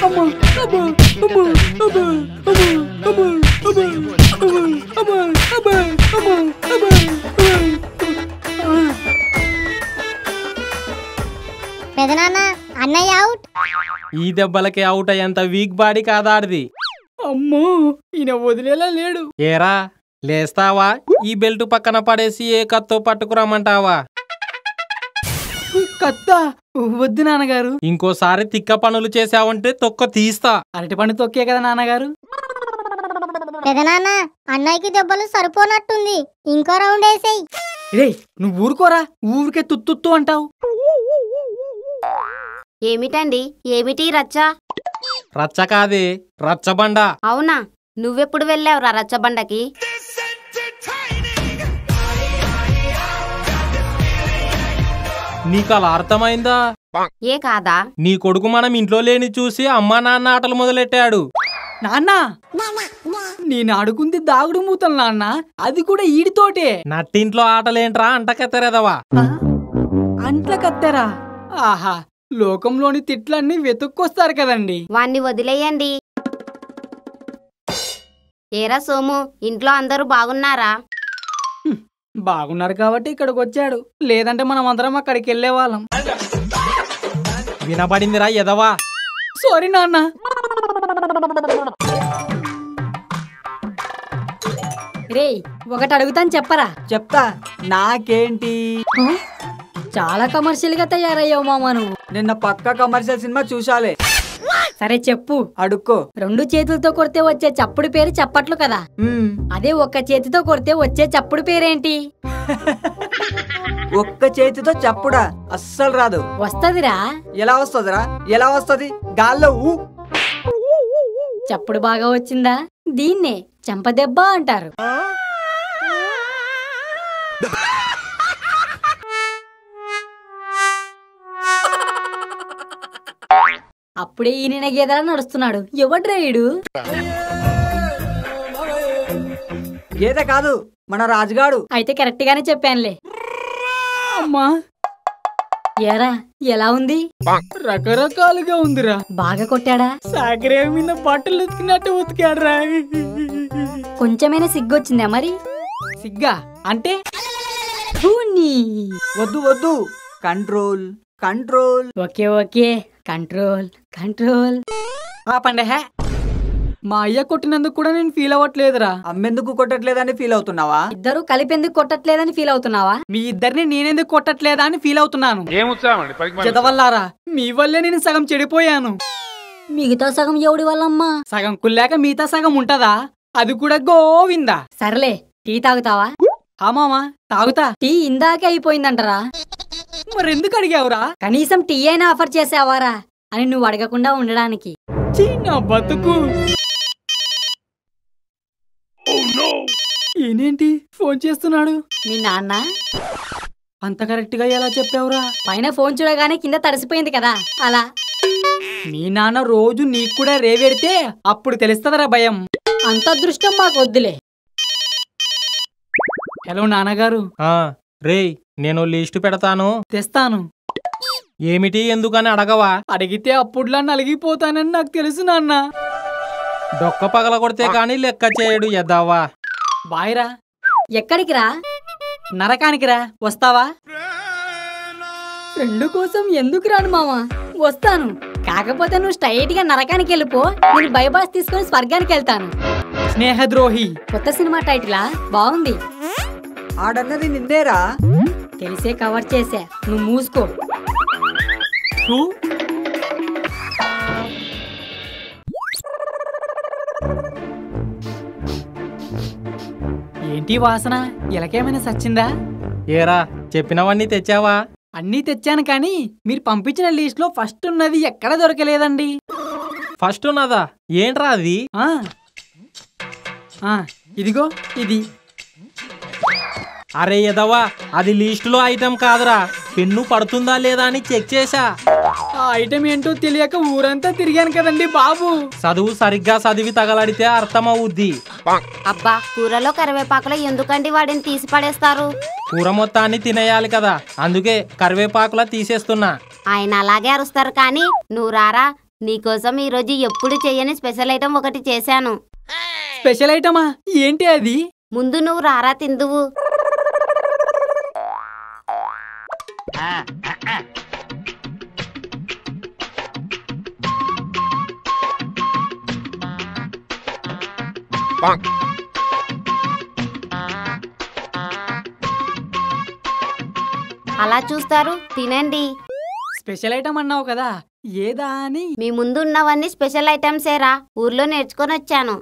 అమ్మా అబ్బా అమ్మా అబ్బా అమ్మా అబ్బా అబ్బా అబ్బా అబ్బా అబ్బా అబ్బా అబ్బా పెదనాన్న అన్నయ్య అవుట్ ఈ దెబ్బలకి అవుట్ అయ్యేంత వీక్ బాడీ కాదాడిది అమ్మో ఈయన వదిలేలా లేడు ఏరా లేస్తావా ఈ బెల్ట్ పక్కన పడేసి ఏ కత్తో పట్టుకురమ్మంటావా కత్త వద్దు నాన్నగారు ఇంకోసారి తిక్క పనులు చేసావంటే తొక్క తీస్తా అరటి పండు తొక్కే కదా నాన్నగారు పెదనాన్న అన్నయ్యకి దెబ్బలు సరిపోనట్టుంది ఇంకో రౌండ్ వేసేయి రే నువ్వు ఊరుకోరా ఊరికే తుత్తుత్తు అంటావు ఏమిటండి ఏమిటి రచ్చ రచ్చ కాదే రచ్చబండ అవునా నువ్వెప్పుడు వెళ్ళావురా రచ్చబండకి నీకు అలా అర్థమైందా ఏ కాదా నీ కొడుకు మనం ఇంట్లో లేని చూసి అమ్మా నాన్న ఆటలు మొదలెట్టాడు నాన్న నేను అడుగుంది దాగుడు మూతలు నాన్న అది కూడా ఈడితోటే నట్టింట్లో ఆటలేంట్రా అంటకెత్తరేదవా ఆ? అంట్ల కత్తెరా ఆహా లోకంలోని తిట్లన్నీ వెతుక్కొస్తారు కదండి వాణ్ణి వదిలేయండి ఏరా సోము ఇంట్లో అందరూ బాగున్నారా బాగున్నారు కాబట్టి ఇక్కడికి వచ్చాడు లేదంటే మనం అందరం అక్కడికి వెళ్ళే వాళ్ళం వినబడిందిరా ఎదవా సారీ నాన్న రేయ్ ఒకటి అడుగుతాను చెప్పరా చెప్తా నాకేంటి చాలా కమర్షియల్ గా తయారయ్యావు మామ నువ్వు నిన్న పక్క కమర్షియల్ సినిమా చూశాలే సరే చెప్పు అడుక్కో రెండు చేతులతో కొడితే వచ్చే చప్పుడు పేరు చప్పట్లు కదా మ్మ్. అదే ఒక్క చేతితో కొడితే వచ్చే చప్పుడు పేరేంటి ఒక్క చేతితో చప్పుడా అస్సలు రాదు వస్తదిరా ఎలా వస్తుందిరా ఎలా వస్తది గాల్లో ఊ చప్పుడు బాగా వచ్చిందా దీన్నే చెంపదెబ్బ అంటారు అప్పుడే ఈయన గేదలా నడుస్తున్నాడు ఎవడ్రా ఈడు గేదె కాదు మన రాజుగాడు అయితే కరెక్ట్ గానే చెప్పానులే అమ్మా ఏరా ఎలా ఉంది రకరకాలుగా ఉందిరా బాగా కొట్టాడా సాగరే మీద బట్టలు ఉతికినట్టు ఉతికాడురా కొంచెమైనా సిగ్గొచ్చిందా మరి సిగ్గా అంటే ధూని. వద్దు వద్దు control control okay okay control control ఆపండి హే మా అయ్య కొట్టినందుకు కూడా నేను ఫీల్ అవ్వట్లేదురా అమ్మెందుకు కొట్టట్లేదని ఫీల్ అవుతున్నావా ఇద్దరు కలిపేందుకు కొట్టట్లేదని ఫీల్ అవుతున్నావా మీ ఇద్దరిని నేనెందుకు కొట్టట్లేదా అని ఫీల్ అవుతున్నాను ఏం ఉత్సాహం పనికి చదవల్లారా మీ వల్లే నేను సగం చెడిపోయాను మిగతా సగం ఎవడి వల్లమ్మా సగం కుల్లాక మిగతా సగం ఉంటదా అది కూడా గోవిందా సర్లే టీ తాగుతావా ఆ మామా తాగుతా టీ ఇందాకే అయిపోయిందంటరా మరెందుకు అడిగావురా కనీసం టీ అయినా ఆఫర్ చేసావారా అని నువ్వు అడగకుండా ఉండడానికి ఛీ, నా బతుకు ఈయనేంటి ఫోన్ చేస్తున్నాడు మీ నాన్న అంత కరెక్ట్ గా ఎలా చెప్పావురా పైన ఫోన్ చూడగానే కింద తడిసిపోయింది కదా అలా మీ నాన్న రోజు నీకు కూడా రేవెడితే అప్పుడు తెలుస్తుందిరా భయం అంత అదృష్టం మాకు వద్దులే హలో నాన్నగారు ఆ రేయ్ నేను లిస్టు పెడతాను తెస్తాను ఏమిటి ఎందుకని అడగవా అడిగితే అప్పుడులా నలిగిపోతానని నాకు తెలుసు నాన్న డొక్క పగల కొడితే కానీ లెక్క చేయడు ఎద్దావా బాయ్ రా ఎక్కడికి రా నరకానికి రా వస్తావా ఫ్రెండ్ కోసం ఎందుకు రాను మావా వస్తాను కాకపోతే నువ్వు స్ట్రైట్ గా నరకానికి వెళ్ళిపో నేను బైపాస్ తీసుకొని స్వర్గానికి వెళ్తాను స్నేహద్రోహి కొత్త సినిమా టైటిలా బాగుంది ఆడన్నది నిన్నేరా తెలిసే కవర్ చేసా నువ్వు మూసుకో థూ. ఏంటి వాసన ఇలాకేమైనా సచ్చిందా ఏరా చెప్పినవన్నీ తెచ్చావా అన్నీ తెచ్చాను కానీ మీరు పంపించిన లిస్ట్ లో ఫస్ట్ ఉన్నది ఎక్కడ దొరకలేదండి ఫస్ట్ ఉన్నదా ఏంట్రా అది ఆ ఆ, ఇదిగో ఇది అరే ఎదవా అది లిస్టులో ఐటెం కాదురా పెన్ను పడుతుందా లేదా అని చెక్ చేశా ఆ ఐటెం ఏంటో తెలియక ఊరంతా తిరిగాను కదండి బాబు చదువు సరిగ్గా చదివి తగలడితే అర్థమవుద్ది అబ్బా కూరలో కరివేపాకులో ఎందుకండి వాడిని తీసి పడేస్తారు కూర మొత్తాన్ని తినేయాలి కదా అందుకే కరివేపాకులా తీసేస్తున్నా ఆయన అలాగే అరుస్తారు కానీ నువ్వు రారా నీకోసం ఈరోజు ఎప్పుడు చెయ్యని స్పెషల్ ఐటెం ఒకటి చేశాను స్పెషల్ ఐటమా ఏంటి అది ముందు నువ్వు రారా తిందువు అలా చూస్తారు తినండి స్పెషల్ ఐటమ్ అన్నావు కదా ఏదా అని మీ ముందు ఉన్నవన్నీ స్పెషల్ ఐటమ్సేరా ఊర్లో నేర్చుకొని వచ్చాను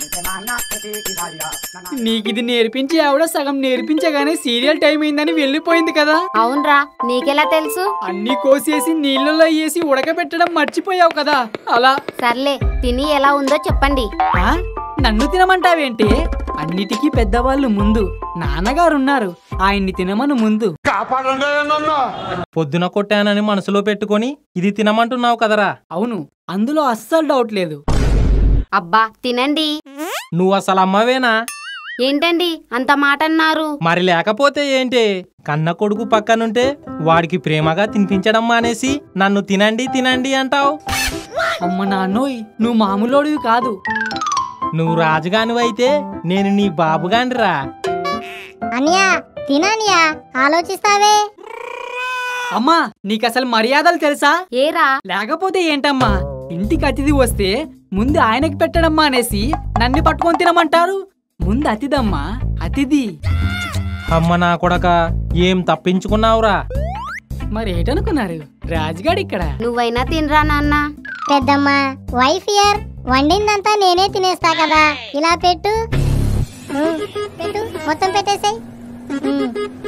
నీకు ఇది నేర్పించి ఆవిడ సగం నేర్పించగానే సీరియల్ టైం అయిందని వెళ్ళిపోయింది కదా అవునరా నీకెలా తెలుసు అన్ని కోసేసి నీళ్ళలో వేసి ఉడకబెట్టడం మర్చిపోయావు కదా అలా సర్లే తిని ఎలా ఉందో చెప్పండి ఆ? నన్ను తినమంటావేంటి అన్నిటికీ పెద్దవాళ్ళు ముందు నాన్నగారున్నారు ఆయన్ని తినమను ముందు పొద్దున కొట్టానని మనసులో పెట్టుకొని ఇది తినమంటున్నావు కదరా అవును అందులో అస్సలు డౌట్ లేదు అబ్బా తినండి నువ్వు అసలు అమ్మవేనా ఏంటండి అంత మాట అన్నారు మరి లేకపోతే ఏంటి కన్న కొడుకు పక్కనుంటే వాడికి ప్రేమగా తినిపించడం మానేసి నన్ను తినండి తినండి అంటావు అమ్మ నాన్నోయ్ నువ్వు మామూలోడివి కాదు నువ్వు రాజుగానివైతే నేను నీ బాబుగానిరా అనియా తిననియా ఆలోచిస్తావే అమ్మా నీకు అసలు మర్యాదలు తెలుసా ఏరా లేకపోతే ఏంటమ్మా ఇంటికి అతిథి వస్తే ముందు ఆయనకి పెట్టడమ్మా అనేసి నన్ను పట్టుకొని తినమంటారు ముందు అతిథమ్మా అతిథి అమ్మ నా కొడక ఏం తప్పించుకున్నావురా మరి ఏటనుకున్నారు రాజుగాడు ఇక్కడ నువ్వైనా తినరా నాన్న పెద్దమ్మ వైఫ్ ఇయర్ వండిందంతా నేనే తినేస్తా కదా ఇలా పెట్టు ఉమ్, పెట్టు మొత్తం పెట్టేసేయ్ ఉమ్.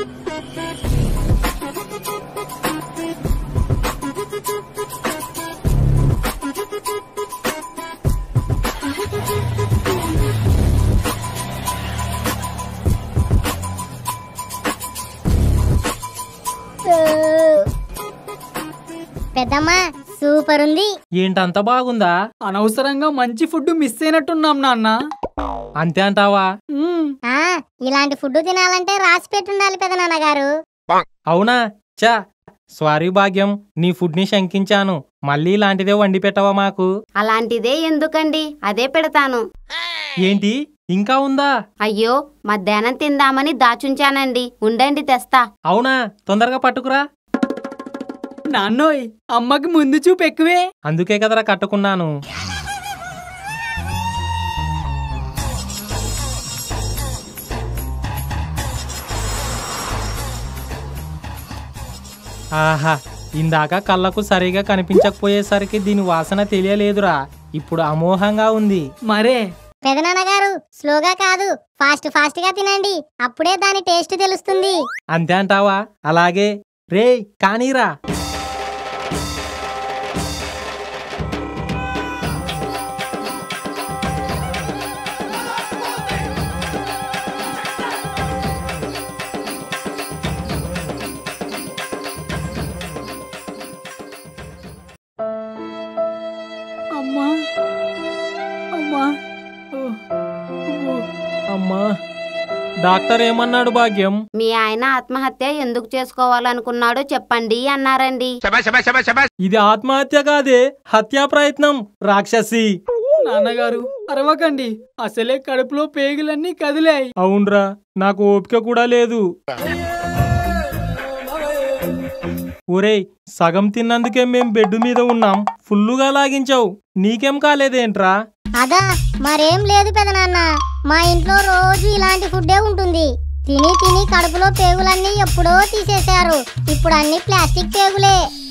పెద్దమ్మ సూపర్ ఉంది ఏంటంత బాగుందా అనవసరంగా మంచి ఫుడ్ మిస్ అయినట్టున్నాం నాన్న అంతే అంటావా మ్మ్. ఆ ఇలాంటి ఫుడ్ తినాలంటే రాసి పెట్టుండాలి పెదనాన్నగారు అవునా చా సారీ భాగ్యం నీ ఫుడ్ని శంకించాను మళ్ళీ ఇలాంటిదే వండి పెట్టవా మాకు అలాంటిదే ఎందుకండి అదే పెడతాను ఏంటి ఇంకా ఉందా అయ్యో మధ్యాహ్నం తిందామని దాచుంచానండి ఉండండి తెస్తా అవునా తొందరగా పట్టుకురా నాన్నోయ్ అమ్మకి ముందు చూపు ఎక్కువే అందుకే కదరా కట్టుకున్నాను ఆహా ఇందాక కళ్ళకు సరిగా కనిపించకపోయేసరికి దీని వాసన తెలియలేదురా ఇప్పుడు అమోఘంగా ఉంది మరే పెదనాన్నగారు స్లోగా కాదు ఫాస్ట్ ఫాస్ట్ గా తినండి అప్పుడే దాని టేస్ట్ తెలుస్తుంది అంతే అంటావా అలాగే రే కానీరా అమ్మా అమ్మా ఓ, ఓ. అమ్మా డాక్టర్ ఏమన్నాడు భాగ్యం మీ ఆయన ఆత్మహత్య ఎందుకు చేసుకోవాలనుకున్నాడో చెప్పండి అన్నారండి ఇది ఆత్మహత్య కాదే హత్యా ప్రయత్నం రాక్షసి నాన్నగారు అరవకండి అసలే కడుపులో పేగులన్నీ కదిలాయి అవునరా నాకు ఓపిక కూడా లేదు ఒరేయ్ సగం తిన్నందుకే మేం బెడ్ మీద ఉన్నాం ఫుల్లుగా లాగించావు నీకేం కాలేదేంట్రా అదా మరేం లేదు పెదనాన్న మా ఇంట్లో రోజు ఇలాంటి ఫుడ్డే ఉంటుంది తిని తిని కడుపులో పేగులన్నీ ఎప్పుడో తీసేశారు ఇప్పుడు అన్ని ప్లాస్టిక్ పేగులే